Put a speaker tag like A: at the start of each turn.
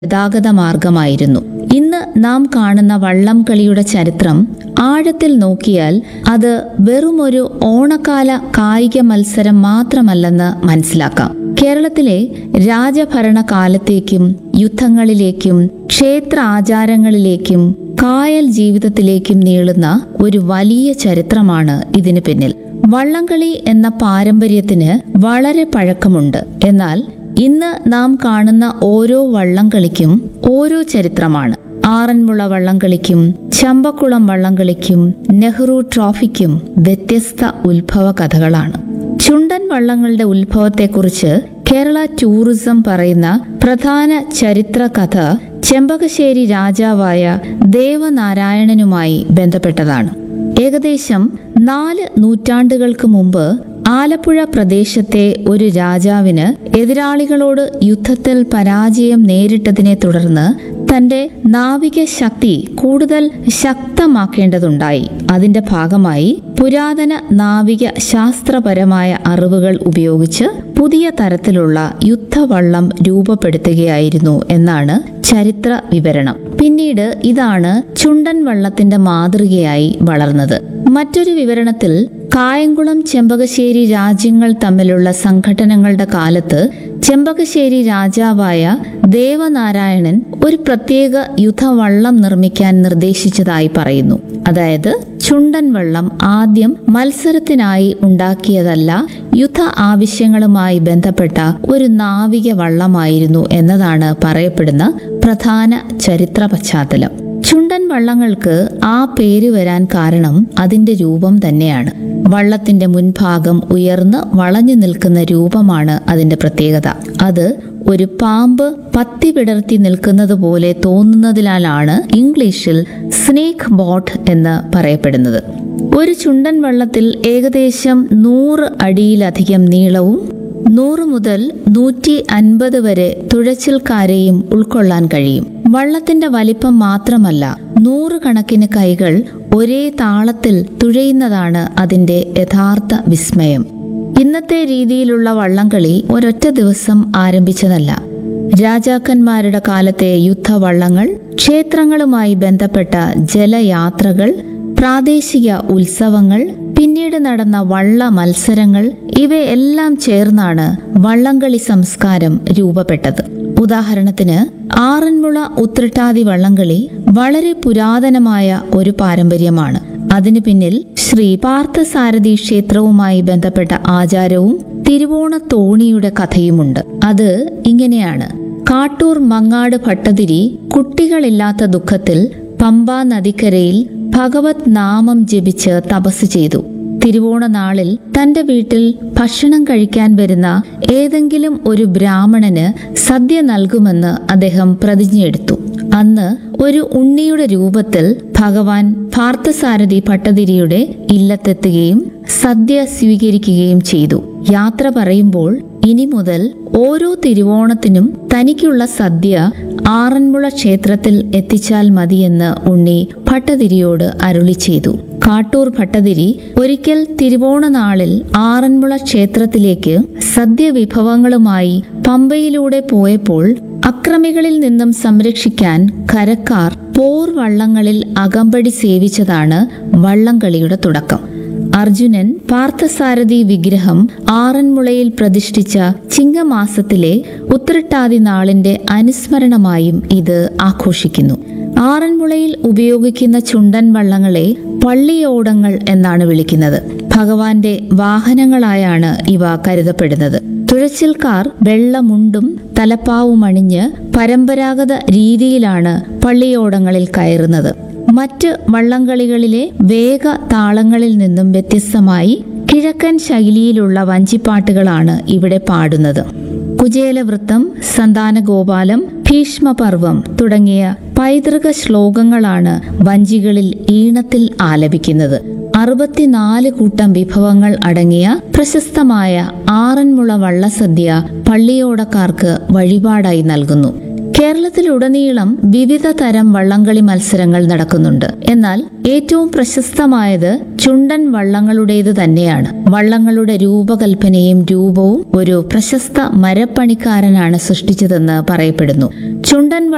A: ഗതാഗത മാർഗമായിരുന്നു ഇന്ന് നാം കാണുന്ന വള്ളം കളിയുടെ ചരിത്രം ആഴത്തിൽ നോക്കിയാൽ അത് വെറുമൊരു ഓണക്കാല കായിക മത്സരം മാത്രമല്ലെന്ന് മനസ്സിലാക്കാം കേരളത്തിലെ രാജഭരണ കാലത്തേക്കും യുദ്ധങ്ങളിലേക്കും ക്ഷേത്ര ആചാരങ്ങളിലേക്കും കായൽ ജീവിതത്തിലേക്കും നീളുന്ന ഒരു വലിയ ചരിത്രമാണ് ഇതിന് പിന്നിൽ വള്ളംകളി എന്ന പാരമ്പര്യത്തിന് വളരെ പഴക്കമുണ്ട് എന്നാൽ ഇന്ന് നാം കാണുന്ന ഓരോ വള്ളംകളിക്കും ഓരോ ചരിത്രമാണ് ആറന്മുള വള്ളംകളിക്കും ചമ്പക്കുളം വള്ളംകളിക്കും നെഹ്റു ട്രോഫിക്കും വ്യത്യസ്ത ഉത്ഭവ കഥകളാണ് ചുണ്ടൻ വള്ളങ്ങളുടെ ഉത്ഭവത്തെക്കുറിച്ച് കേരള ടൂറിസം പറയുന്ന പ്രധാന ചരിത്ര കഥ ചെമ്പകശ്ശേരി രാജാവായ ദേവനാരായണനുമായി ബന്ധപ്പെട്ടതാണ് ഏകദേശം നാല് നൂറ്റാണ്ടുകൾക്ക് മുമ്പ് ആലപ്പുഴ പ്രദേശത്തെ ഒരു രാജാവിന് എതിരാളികളോട് യുദ്ധത്തിൽ പരാജയം നേരിട്ടതിനെ തുടർന്ന് തന്റെ നാവിക ശക്തി കൂടുതൽ ശക്തമാക്കേണ്ടതുണ്ടായി അതിന്റെ ഭാഗമായി പുരാതന നാവിക ശാസ്ത്രപരമായ അറിവുകൾ ഉപയോഗിച്ച് പുതിയ തരത്തിലുള്ള യുദ്ധവള്ളം രൂപപ്പെടുത്തുകയായിരുന്നു എന്നാണ് ചരിത്ര വിവരണം പിന്നീട് ഇതാണ് ചുണ്ടൻ വള്ളത്തിന്റെ മാതൃകയായി വളർന്നത് മറ്റൊരു വിവരണത്തിൽ കായംകുളം ചെമ്പകശ്ശേരി രാജ്യങ്ങൾ തമ്മിലുള്ള സംഘടനകളുടെ കാലത്ത് ചെമ്പകശ്ശേരി രാജാവായ ദേവനാരായണൻ ഒരു പ്രത്യേക യുദ്ധവള്ളം നിർമ്മിക്കാൻ നിർദ്ദേശിച്ചതായി പറയുന്നു അതായത് ചുണ്ടൻ വള്ളം ആദ്യം മത്സരത്തിനായി ഉണ്ടാക്കിയതല്ല യുദ്ധ ആവശ്യങ്ങളുമായി ബന്ധപ്പെട്ട ഒരു നാവിക വള്ളമായിരുന്നു എന്നതാണ് പറയപ്പെടുന്ന പ്രധാന ചരിത്ര പശ്ചാത്തലം ചുണ്ടൻ വള്ളങ്ങൾക്ക് ആ പേര് വരാൻ കാരണം അതിന്റെ രൂപം തന്നെയാണ് വള്ളത്തിന്റെ മുൻഭാഗം ഉയർന്ന് വളഞ്ഞു നിൽക്കുന്ന രൂപമാണ് അതിന്റെ പ്രത്യേകത അത് ഒരു പാമ്പ് പത്തി വിടർത്തി നിൽക്കുന്നത് പോലെ തോന്നുന്നതിനാലാണ് ഇംഗ്ലീഷിൽ സ്നേക്ക് ബോട്ട് എന്ന് പറയപ്പെടുന്നത് ഒരു ചുണ്ടൻ വള്ളത്തിൽ ഏകദേശം നൂറ് അടിയിലധികം നീളവും നൂറ് മുതൽ നൂറ്റി അൻപത് വരെ തുഴച്ചിൽക്കാരെയും ഉൾക്കൊള്ളാൻ കഴിയും വള്ളത്തിന്റെ വലിപ്പം മാത്രമല്ല നൂറുകണക്കിന് കൈകൾ ഒരേ താളത്തിൽ തുഴയുന്നതാണ് അതിന്റെ യഥാർത്ഥ വിസ്മയം ഇന്നത്തെ രീതിയിലുള്ള വള്ളംകളി ഒരൊറ്റ ദിവസം ആരംഭിച്ചതല്ല രാജാക്കന്മാരുടെ കാലത്തെ യുദ്ധവള്ളങ്ങൾ ക്ഷേത്രങ്ങളുമായി ബന്ധപ്പെട്ട ജലയാത്രകൾ പ്രാദേശിക ഉത്സവങ്ങൾ പിന്നീട് നടന്ന വള്ള മത്സരങ്ങൾ ഇവയെല്ലാം ചേർന്നാണ് വള്ളംകളി സംസ്കാരം രൂപപ്പെട്ടത് ഉദാഹരണത്തിന് ആറന്മുള ഉത്രട്ടാതി വള്ളംകളി വളരെ പുരാതനമായ ഒരു പാരമ്പര്യമാണ് അതിനു പിന്നിൽ ശ്രീ പാർത്ഥസാരഥി ക്ഷേത്രവുമായി ബന്ധപ്പെട്ട ആചാരവും തിരുവോണ തോണിയുടെ കഥയുമുണ്ട് അത് ഇങ്ങനെയാണ് കാട്ടൂർ മങ്ങാട് ഭട്ടതിരി കുട്ടികളില്ലാത്ത ദുഃഖത്തിൽ പമ്പാ നദിക്കരയിൽ ഭഗവത് നാമം ജപിച്ച് തപസ് ചെയ്തു തിരുവോണ നാളിൽ തന്റെ വീട്ടിൽ ഭക്ഷണം കഴിക്കാൻ വരുന്ന ഏതെങ്കിലും ഒരു ബ്രാഹ്മണന് സദ്യ നൽകുമെന്ന് അദ്ദേഹം പ്രതിജ്ഞയെടുത്തു അന്ന് ഒരു ഉണ്ണിയുടെ രൂപത്തിൽ ഭഗവാൻ പാർത്ഥസാരഥി ഭട്ടതിരിയുടെ ഇല്ലത്തെത്തുകയും സദ്യ സ്വീകരിക്കുകയും ചെയ്തു യാത്ര പറയുമ്പോൾ ഇനി മുതൽ ഓരോ തിരുവോണത്തിനും തനിക്കുള്ള സദ്യ ആറന്മുള ക്ഷേത്രത്തിൽ എത്തിച്ചാൽ മതിയെന്ന് ഉണ്ണി ഭട്ടതിരിയോട് അരുളി ചെയ്തു കാട്ടൂർ ഭട്ടതിരി ഒരിക്കൽ തിരുവോണ നാളിൽ ആറന്മുള ക്ഷേത്രത്തിലേക്ക് സദ്യ വിഭവങ്ങളുമായി പമ്പയിലൂടെ പോയപ്പോൾ അക്രമികളിൽ നിന്നും സംരക്ഷിക്കാൻ കരക്കാർ പോർ വള്ളങ്ങളിൽ അകമ്പടി സേവിച്ചതാണ് വള്ളംകളിയുടെ തുടക്കം അർജുനൻ പാർത്ഥസാരഥി വിഗ്രഹം ആറന്മുളയിൽ പ്രതിഷ്ഠിച്ച ചിങ്ങമാസത്തിലെ ഉത്രട്ടാതി നാളിന്റെ അനുസ്മരണമായും ഇത് ആഘോഷിക്കുന്നു ആറന്മുളയിൽ ഉപയോഗിക്കുന്ന ചുണ്ടൻ വള്ളങ്ങളെ പള്ളിയോടങ്ങൾ എന്നാണ് വിളിക്കുന്നത് ഭഗവാന്റെ വാഹനങ്ങളായാണ് ഇവ കരുതപ്പെടുന്നത് തുഴച്ചിൽക്കാർ വെള്ളമുണ്ടും തലപ്പാവും അണിഞ്ഞ് പരമ്പരാഗത രീതിയിലാണ് പള്ളിയോടങ്ങളിൽ കയറുന്നത് മറ്റ് വള്ളംകളികളിലെ വേഗ താളങ്ങളിൽ നിന്നും വ്യത്യസ്തമായി കിഴക്കൻ ശൈലിയിലുള്ള വഞ്ചിപ്പാട്ടുകളാണ് ഇവിടെ പാടുന്നത് കുചേലവൃത്തം സന്താനഗോപാലം ഭീഷ്മപർവം തുടങ്ങിയ പൈതൃക ശ്ലോകങ്ങളാണ് വഞ്ചികളിൽ ഈണത്തിൽ ആലപിക്കുന്നത് അറുപത്തിനാല് കൂട്ടം വിഭവങ്ങൾ അടങ്ങിയ പ്രശസ്തമായ ആറന്മുള വള്ളസദ്യ പള്ളിയോടക്കാർക്ക് വഴിപാടായി നൽകുന്നു കേരളത്തിലുടനീളം വിവിധ തരം വള്ളംകളി മത്സരങ്ങൾ നടക്കുന്നുണ്ട് എന്നാൽ ഏറ്റവും പ്രശസ്തമായത് ചുണ്ടൻ വള്ളങ്ങളുടേത് തന്നെയാണ് വള്ളങ്ങളുടെ രൂപകൽപ്പനയും രൂപവും ഒരു പ്രശസ്ത മരപ്പണിക്കാരനാണ് സൃഷ്ടിച്ചതെന്ന് പറയപ്പെടുന്നു ചുണ്ടൻ